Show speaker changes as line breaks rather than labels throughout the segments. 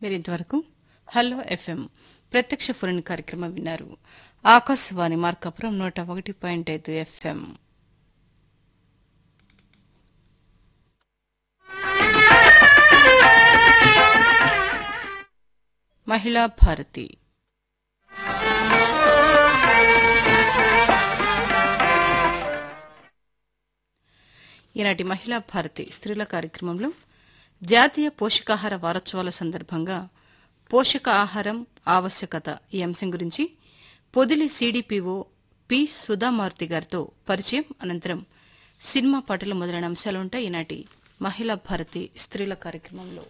మీరు ఇంతవరకు hello FM ప్రత్యక్ష ఫోన్ కార్యక్రమం విన్నారు ఆకాశవాణి మార్కాపురం నూట ఒకటి పాయింట్ ఐదు ఎఫ్ఎం మహిళా భారతి ఈనాటి మహిళా భారతి స్త్రీల కార్యక్రమంలో జాతీయ పోషకాహార వారోత్సవాల సందర్భంగా పోషక ఆహారం ఆవశ్యకత ఈ అంశం గురించి పొదిలి సీడీపీఓ పి సుధామారుతి గారితో పరిచయం అనంతరం సినిమా పాటలు మొదలైన అంశాలుంటాయి ఈనాటి మహిళా భారతి స్త్రీల కార్యక్రమంలో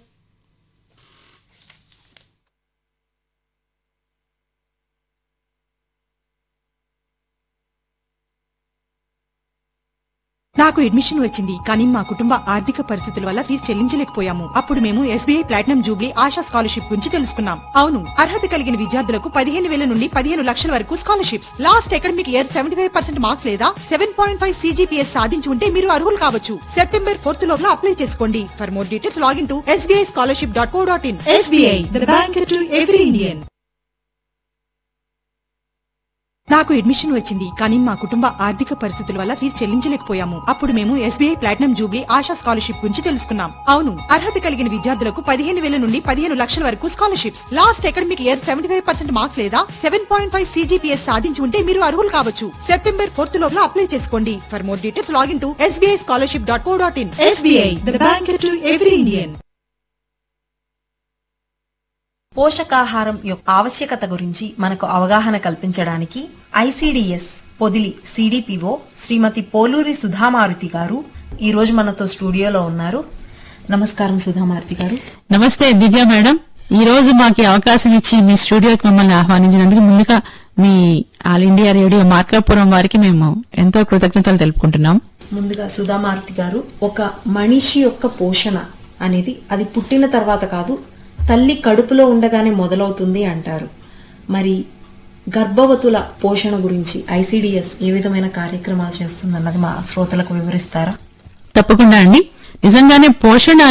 నాకు అడ్మిషన్ వచ్చింది కానీ మా కుటుంబ ఆర్థిక పరిస్థితుల వల్ల ఫీజు చెల్లించలేకపోయాము అప్పుడు మేము SBI platinum jubilee Asha scholarship గురించి తెలుసుకున్నాం అవును అర్హత కలిగిన విద్యార్థులకు పదిహేను వేల నుండి పదిహేను లక్షల వరకు scholarships last academic year seventy five percent marks లేదా సెవెన్ పాయింట్ ఫైవ్ సీజీపీఎస్ సాధించి ఉంటే మీరు అర్హులు కావచ్చు సెప్టెంబర్ ఫోర్త్ లోపల అప్లై చేసుకోండి for more details login to SBI scholarship dot co dot in SBI the bank to every Indian నాకు admission వచ్చింది కానీ మా కుటుంబ ఆర్థిక పరిస్థితుల వల్ల ఫీజు చెల్లించలేకపోయాము అప్పుడు మేము SBI platinum jubilee Asha scholarship గురించి తెలుసుకున్నాం అవును అర్హత కలిగిన విద్యార్థులకు పదిహేను వేల నుండి పదిహేను లక్షల వరకు scholarships last academic year seventy five percent marks లేదా సెవెన్ పాయింట్ ఫైవ్ సీజీపీఎస్ సాధించి ఉంటే మీరు అర్హులు కావచ్చు సెప్టెంబర్ ఫోర్త్ లోపల అప్లై చేసుకోండి for more details login to SBI scholarship dot co dot in SBI the bank to every Indian
పోషకాహారం యొక్క ఆవశ్యకత గురించి మనకు అవగాహన కల్పించడానికి ఐసీడీఎస్ పొదిలి సిడిపిఓ శ్రీమతి పోలూరి సుధామారుతి గారు ఈ రోజు మనతో స్టూడియోలో ఉన్నారు నమస్కారం సుధామారుతి గారు
నమస్తే దివ్య మేడం ఈ రోజు మాకు ఈ అవకాశం ఇచ్చి మీ స్టూడియోకి మమ్మల్ని ఆహ్వానించినందుకు ముందుగా మీ ఆల్ ఇండియా రేడియో మార్కాపురం వారికి మేము ఎంతో కృతజ్ఞతలు తెలుపుకుంటున్నాం
ముందుగా సుధామారుతి గారు ఒక మనిషి యొక్క పోషణ అనేది అది పుట్టిన తర్వాత కాదు తల్లి కడుపులో ఉండగానే మొదలవుతుంది అంటారు మరి గర్భవతుల పోషణ గురించి ఐసీడీఎస్ ఏ విధమైన కార్యక్రమాలు చేస్తుందన్నది మా శ్రోతలకు వివరిస్తారా
తప్పకుండా అండి నిజంగానే పోషణ